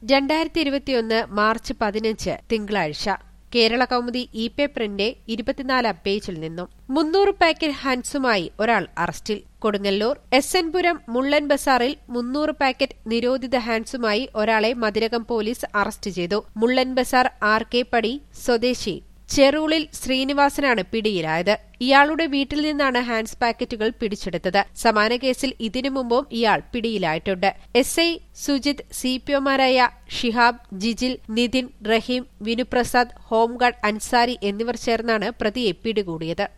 രണ്ടായിരത്തി ഇരുപത്തിയൊന്ന് മാർച്ച് പതിനഞ്ച് തിങ്കളാഴ്ച കേരള കൗമുദി ഇ പേപ്പറിന്റെ ഇരുപത്തിനാലാം പേജിൽ നിന്നും മുന്നൂറ് പാക്കറ്റ് ഹൻസുമായി ഒരാൾ അറസ്റ്റിൽ കൊടുങ്ങല്ലൂർ എസ് എൻ പുരം മുള്ളൻ ബസാറിൽ മുന്നൂറ് പാക്കറ്റ് നിരോധിത ഹാൻസുമായി ഒരാളെ മതിരകം പോലീസ് അറസ്റ്റ് ചെയ്തു മുള്ളൻ ബസാർ ആർ കെ പടി സ്വദേശി ചെറൂളിൽ ശ്രീനിവാസനാണ് പിടിയിലായത് ഇയാളുടെ വീട്ടിൽ നിന്നാണ് ഹാൻഡ്സ് പാക്കറ്റുകൾ പിടിച്ചെടുത്തത് സമാന കേസിൽ ഇതിനു മുമ്പും ഇയാൾ പിടിയിലായിട്ടുണ്ട് S I Sujith C P ഒമാരായ ഷിഹാബ് ജിജിൽ നിതിൻ റഹീം വിനുപ്രസാദ് ഹോംഗാർഡ് അൻസാരി എന്നിവർ ചേർന്നാണ് പ്രതിയെ പിടികൂടിയത്